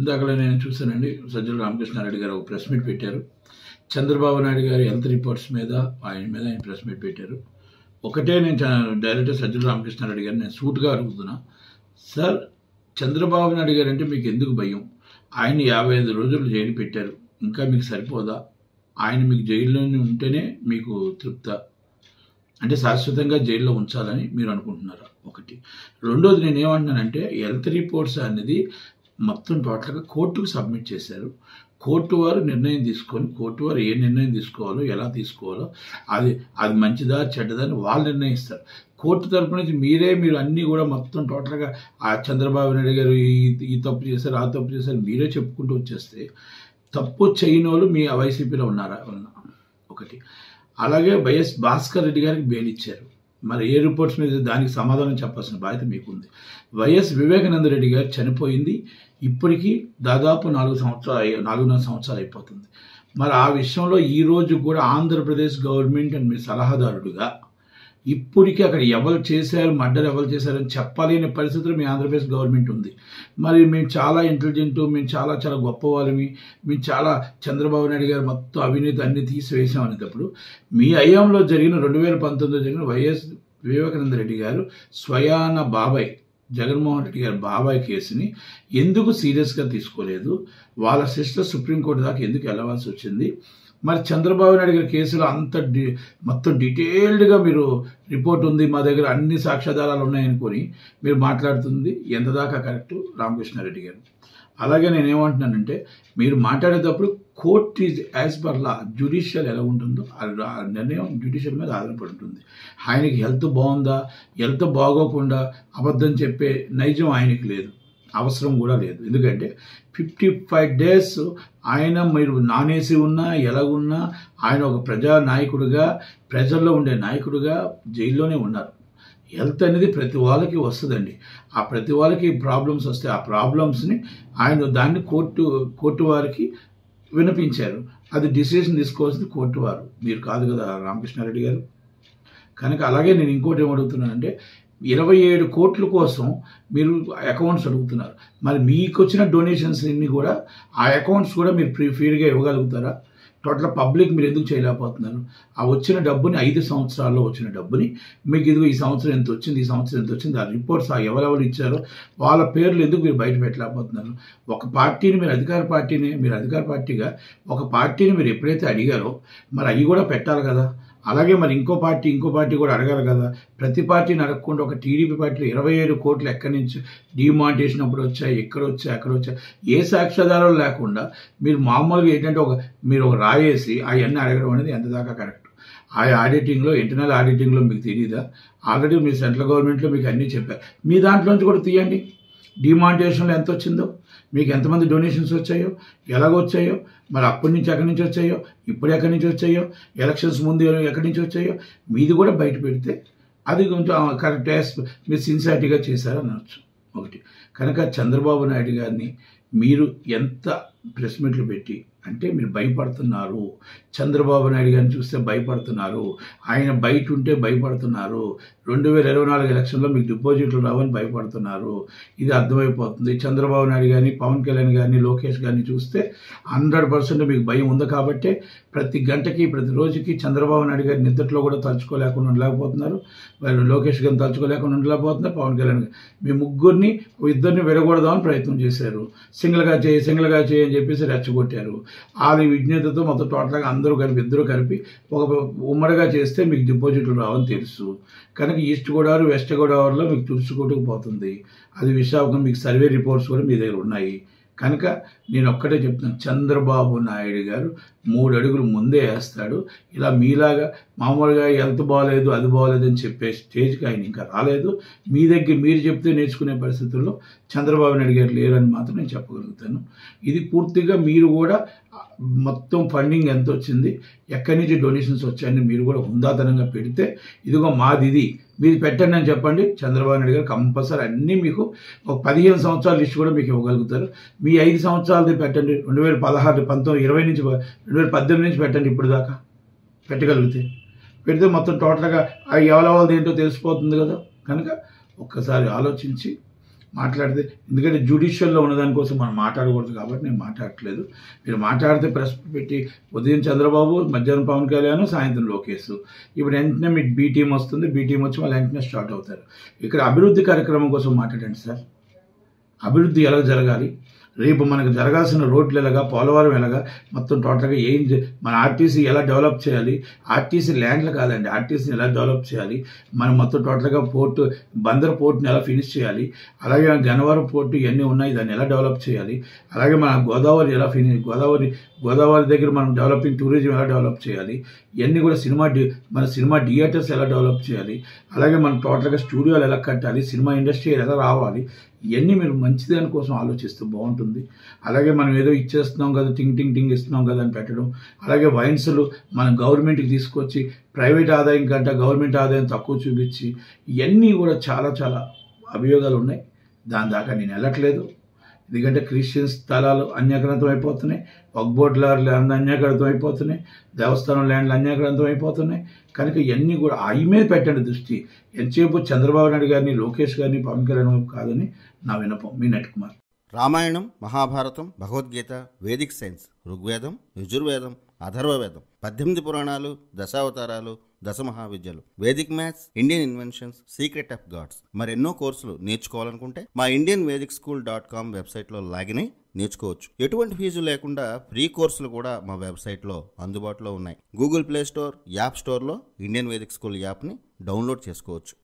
ఇందాకలే నేను చూశానండి సజ్జల రామకృష్ణారెడ్డి గారు ఒక ప్రెస్ మీట్ పెట్టారు చంద్రబాబు నాయుడు గారి హెల్త్ రిపోర్ట్స్ మీద ఆయన మీద ఆయన ప్రెస్ మీట్ పెట్టారు ఒకటే నేను చ- డైరెక్టర్ సజ్జల రామకృష్ణారెడ్డి గారిని నేను సూట్గా అడుగుతున్నా సార్ చంద్రబాబు నాయుడు గారు అంటే మీకు ఎందుకు భయం ఆయన యాభై ఐదు రోజులు జైలు పెట్టారు ఇంకా మీకు సరిపోదా ఆయన మీకు జైల్లోనే ఉంటేనే మీకు తృప్త అంటే శాశ్వతంగా జైల్లో ఉంచాలని మీరు అనుకుంటున్నారా ఒకటి రెండోది నేను ఏమంటున్నానంటే హెల్త్ రిపోర్ట్స్ అనేది మొత్తం టోటల్గా కోర్టుకు సబ్మిట్ చేశారు కోర్టు వారు నిర్ణయం తీసుకొని కోర్టు వారు ఏ నిర్ణయం తీసుకోవాలో ఎలా తీసుకోవాలో అది అది మంచిదా చెడ్డదా అని వాళ్ళు నిర్ణయిస్తారు కోర్టు తరపు నుంచి మీరే మీరు అన్నీ కూడా మొత్తం టోటల్గా ఆ చంద్రబాబు నాయుడు గారు ఈ ఈ తప్పు చేశారు ఆ తప్పు చేశారు మీరే చెప్పుకుంటూ వచ్చేస్తే తప్పు చేయని వాళ్ళు మీ వైసీపీలో ఉన్నారా ఉన్నా ఒకటి అలాగే వైఎస్ భాస్కర్ రెడ్డి గారికి బెయిల్ ఇచ్చారు మరి ఏ రిపోర్ట్స్ మీద దానికి సమాధానం చెప్పాల్సిన బాధ్యత మీకుంది వైఎస్ వివేకానంద రెడ్డి గారు చనిపోయింది ఇప్పటికీ దాదాపు నాలుగు సంవత్సరాలు అయ్యి- నాలుగున్నర సంవత్సరాలు అయిపోతుంది మరి ఆ విషయంలో ఈ రోజు కూడా ఆంధ్రప్రదేశ్ గవర్నమెంట్ అండ్ మీ సలహాదారుడుగా ఇప్పటికీ అక్కడ ఎవరు చేశారు మర్డర్ ఎవరు చేశారని చెప్పలేని పరిస్థితులు మీ ఆంధ్రప్రదేశ్ గవర్నమెంట్ ఉంది మరి మేము చాలా ఇంటెలిజెంట్ మేము చాలా చాలా గొప్ప వాళ్ళమి మేము చాలా చంద్రబాబు నాయుడు గారు మొత్తం అవినీతి అన్ని తీసివేసాం అనేటప్పుడు మీ అయ్యంలో జరిగిన రెండు వేల పంతొమ్మిదిలో జరిగిన వైఎస్ వివేకానంద రెడ్డి గారు స్వయాన బాబాయ్ జగన్మోహన్ రెడ్డి గారి బాబాయ్ కేసుని ఎందుకు సీరియస్గా తీసుకోలేదు వాళ్ళ సిస్టర్ సుప్రీంకోర్టు దాకా ఎందుకు వెళ్ళవలసి వచ్చింది మరి చంద్రబాబు నాయుడు గారి కేసులో అంత డి మొత్తం డీటెయిల్డ్గా మీరు రిపోర్ట్ ఉంది మా దగ్గర అన్ని సాక్ష్యాధారాలు ఉన్నాయనుకొని మీరు మాట్లాడుతుంది ఎంత దాకా కరెక్ట్ రామకృష్ణారెడ్డి గారు అలాగే నేను ఏమంటున్నానంటే మీరు మాట్లాడేటప్పుడు court is as per law judicial ఎలా ఉంటుందో ఆ ఆ నిర్ణయం జ్యుడిషియల్ మీద ఆధారపడి ఉంటుంది ఆయనకి హెల్త్ బాగుందా హెల్త్ బాగోకుండా అబద్ధం చెప్పే నైజం ఆయనకి లేదు అవసరం కూడా లేదు ఎందుకంటే ఫిఫ్టీ ఫైవ్ డేస్ ఆయన మీరు నానేసి ఉన్నా ఎలాగున్నా ఆయన ఒక ప్రజా నాయకుడిగా ప్రజల్లో ఉండే నాయకుడిగా జైల్లోనే ఉన్నారు హెల్త్ అనేది ప్రతి వాళ్ళకి వస్తుందండి ఆ ప్రతి వాళ్ళకి ప్రాబ్లమ్స్ వస్తే ఆ ప్రాబ్లమ్స్ని ఆయన దాన్ని కోర్టు కోర్టు వారికి వినిపించారు అది డిసిషన్ తీసుకోవాల్సింది కోర్టు వారు మీరు కాదు కదా రామకృష్ణారెడ్డి గారు కనుక అలాగే నేను ఇంకోటి ఏమడుగుతున్నానంటే ఇరవై ఏడు కోట్ల కోసం మీరు అకౌంట్స్ అడుగుతున్నారు మరి మీకు వచ్చిన డొనేషన్స్ అన్ని కూడా ఆ అకౌంట్స్ కూడా మీరు ఫ్రీ ఫ్రీగా ఇవ్వగలుగుతారా టోటల్ పబ్లిక్ మీరు ఎందుకు చేయలేకపోతున్నారు ఆ వచ్చిన డబ్బుని ఐదు సంవత్సరాల్లో వచ్చిన డబ్బుని మీకు ఇదిగో ఈ సంవత్సరం ఎంత వచ్చింది ఈ సంవత్సరం ఎంత వచ్చింది ఆ రిపోర్ట్స్ ఆ ఎవరెవరు ఇచ్చారో వాళ్ళ పేర్లు ఎందుకు మీరు బయట పెట్టలేకపోతున్నారు ఒక పార్టీని మీరు అధికార పార్టీని మీరు అధికార పార్టీగా ఒక పార్టీని మీరు ఎప్పుడైతే అడిగారో మరి అవి కూడా పెట్టాలి కదా అలాగే మరి ఇంకో పార్టీ ఇంకో పార్టీ కూడా అడగాలి కదా ప్రతి పార్టీని అడగకుండా ఒక టీడీపీ పార్టీలో ఇరవై ఏడు కోట్లు ఎక్కడి నుంచి డిమాంటేషన్ అప్పుడు వచ్చాయి ఎక్కడ వచ్చాయి అక్కడ వచ్చాయి ఏ సాక్ష్యాధారాలు లేకుండా మీరు మామూలుగా ఏంటంటే ఒక మీరు ఒక రాయేసి అవన్నీ అడగడం అనేది ఎంత దాకా కరెక్ట్ ఆ ఆడిటింగ్లో ఇంటర్నల్ ఆడిటింగ్లో మీకు తెలియదా ఆల్రెడీ మీ సెంట్రల్ గవర్నమెంట్లో మీకు అన్నీ చెప్పారు మీ దాంట్లోంచి కూడా తీయండి డిమాంటేషన్లో ఎంత వచ్చిందో మీకు ఎంతమంది డొనేషన్స్ వచ్చాయో ఎలాగొచ్చాయో మరి అప్పటి నుంచి ఎక్కడి నుంచి వచ్చాయో ఇప్పుడు ఎక్కడి నుంచి వచ్చాయో ఎలక్షన్స్ ముందు ఎక్కడి నుంచి వచ్చాయో మీది కూడా బయట పెడితే అది కొంచెం కరెక్ట్ మీరు సిన్సియారిటీగా చేశారనవచ్చు ఒకటి కనుక చంద్రబాబు నాయుడు గారిని మీరు ఎంత ప్రెస్ మీట్లు పెట్టి అంటే మీరు భయపడుతున్నారు చంద్రబాబు నాయుడు గారిని చూస్తే భయపడుతున్నారు ఆయన బయట ఉంటే భయపడుతున్నారు రెండు వేల ఇరవై నాలుగు ఎలక్షన్లో మీకు డిపాజిట్లు రావని భయపడుతున్నారు ఇది అర్థమైపోతుంది చంద్రబాబు నాయుడు గారిని పవన్ కళ్యాణ్ గారిని లోకేష్ గారిని చూస్తే హండ్రెడ్ పర్సెంట్ మీకు భయం ఉంది కాబట్టే ప్రతి గంటకి ప్రతి రోజుకి చంద్రబాబు నాయుడు గారి నిద్రలో కూడా తలుచుకోలేకుండా ఉండలేకపోతున్నారు మరి లోకేష్ గారిని తలుచుకోలేకుండా ఉండలేకపోతున్నారు పవన్ కళ్యాణ్ గారు మీ ముగ్గురిని ఇద్దరిని విడగొడదామని ప్రయత్నం చేశారు సింగిల్గా చేయి సింగిల్గా చేయి అని చెప్పేసి రెచ్చగొట్టారు వాళ్ళ విజ్ఞతతో మొత్తం టోటల్గా అందరూ కలిపి ఇద్దరు కలిపి ఒక ఉమ్మడిగా చేస్తే మీకు డిపాజిట్లు రావని తెలుసు కనుక ఈస్ట్ గోదావరి వెస్ట్ గోదావరిలో మీకు తుడుచుకుంటుకుపోతుంది అది విశాఖపట్నం మీకు సర్వే రిపోర్ట్స్ కూడా మీ దగ్గర ఉన్నాయి కనుక నేను ఒక్కటే చెప్తున్నాను చంద్రబాబు నాయుడు గారు మూడు అడుగులు ముందే వేస్తాడు ఇలా మీలాగా మామూలుగా హెల్త్ బాగాలేదు అది బాగాలేదు అని చెప్పే స్టేజ్కి ఆయన ఇంకా రాలేదు మీ దగ్గర మీరు చెప్తే నేర్చుకునే పరిస్థితుల్లో చంద్రబాబు నాయుడు గారు లేరని మాత్రం నేను చెప్పగలుగుతాను ఇది పూర్తిగా మీరు కూడా మొత్తం ఫండింగ్ ఎంత వచ్చింది ఎక్కడి నుంచి డొనేషన్స్ వచ్చాయని మీరు కూడా హుందాతనంగా పెడితే ఇదిగో మాది ఇది మీరు పెట్టండి అని చెప్పండి చంద్రబాబు నాయుడు గారు కంపల్సరీ అన్నీ మీకు ఒక పదిహేను సంవత్సరాల లిస్ట్ కూడా మీకు ఇవ్వగలుగుతారు మీ ఐదు సంవత్సరాలది పెట్టండి రెండు వేల పదహారు పంతొమ్మిది ఇరవై నుంచి రెండు వేల పద్దెనిమిది నుంచి పెట్టండి ఇప్పుడు దాకా పెట్టగలిగితే పెడితే మొత్తం టోటల్గా ఆ ఎవరెవరిది ఏంటో తెలిసిపోతుంది కదా కనుక ఒక్కసారి ఆలోచించి మాట్లాడితే ఎందుకంటే జ్యుడిషియల్లో ఉన్న దానికోసం మనం మాట్లాడకూడదు కాబట్టి నేను మాట్లాడట్లేదు మీరు మాట్లాడితే ప్రెస్ పెట్టి ఉదయం చంద్రబాబు మధ్యాహ్నం పవన్ కళ్యాణ్ సాయంత్రం లోకేష్ ఇప్పుడు వెంటనే మీకు బీ టీం వస్తుంది బీ టీం వచ్చి వాళ్ళు వెంటనే స్టార్ట్ అవుతారు ఇక్కడ అభివృద్ధి కార్యక్రమం కోసం మాట్లాడండి సార్ అభివృద్ధి ఎలా జరగాలి రేపు మనకు జరగాల్సిన రోడ్లు ఎలాగా పోలవరం ఎలాగా మొత్తం టోటల్గా ఏం చే- మన ఆర్టీసీ ఎలా డెవలప్ చేయాలి ఆర్టీసీ ల్యాండ్లు కాదండి ఆర్టీసీని ఎలా డెవలప్ చేయాలి మనం మొత్తం టోటల్గా పోర్టు బందర్ పోర్ట్ని ఎలా ఫినిష్ చేయాలి అలాగే గన్నవరం పోర్టు ఇవన్నీ ఉన్నాయి దాన్ని ఎలా డెవలప్ చేయాలి అలాగే మన గోదావరి ఎలా ఫిని గోదావరి గోదావరి దగ్గర మనం డెవలపింగ్ టూరిజం ఎలా డెవలప్ చేయాలి ఇవన్నీ కూడా సినిమా డి మన సినిమా థియేటర్స్ ఎలా డెవలప్ చేయాలి అలాగే మనం టోటల్గా స్టూడియోలు ఎలా కట్టాలి సినిమా ఇండస్ట్రీ ఎలా రావాలి ఇవన్నీ మీరు మంచి దానికోసం ఆలోచిస్తే బాగుంటుంది అలాగే మనం ఏదో ఇచ్చేస్తున్నాం కదా టింగ్ టింగ్ టింగ్ ఇస్తున్నాం కదా అని పెట్టడం అలాగే వైన్స్లు మన గవర్నమెంట్కి తీసుకొచ్చి ప్రైవేట్ ఆదాయం కంటే గవర్నమెంట్ ఆదాయం తక్కువ చూపించి ఇవన్నీ కూడా చాలా చాలా అభియోగాలు ఉన్నాయి దాని దాకా నేను వెళ్ళట్లేదు ఎందుకంటే క్రిస్టియన్ స్థలాలు అన్యాక్రాంతం అయిపోతున్నాయి వక్బోర్డ్ ల్యాండ్ అన్యాక్రాంతం అయిపోతున్నాయి దేవస్థానం ల్యాండ్లు అన్యాక్రాంతం అయిపోతున్నాయి కనుక ఇవన్నీ కూడా అవి మీద పెట్టండి దృష్టి ఎంతసేపు చంద్రబాబు నాయుడు గారిని లోకేష్ గారిని పవన్ కళ్యాణ్ గారిని కాదని నా వినపం మీ నట్ కుమార్ రామాయణం మహాభారతం భగవద్గీత వేదిక్ సైన్స్ ఋగ్వేదం యజుర్వేదం అథర్వవేదం పద్దెనిమిది పురాణాలు దశావతారాలు దశ మహావిద్యలు Vedic maths Indian inventions secret of gods మరెన్నో కోర్సులు నేర్చుకోవాలనుకుంటే మా Indian Vedic school dot com వెబ్సైట్లో లాగిన్ అయి నేర్చుకోవచ్చు ఎటువంటి ఫీజు లేకుండా ఫ్రీ కోర్సులు కూడా మా వెబ్సైట్లో అందుబాటులో ఉన్నాయి గూగుల్ ప్లే స్టోర్ యాప్ స్టోర్లో ఇండియన్ వేదిక్ స్కూల్ యాప్ని డౌన్లోడ్ చేసుకోవచ్చు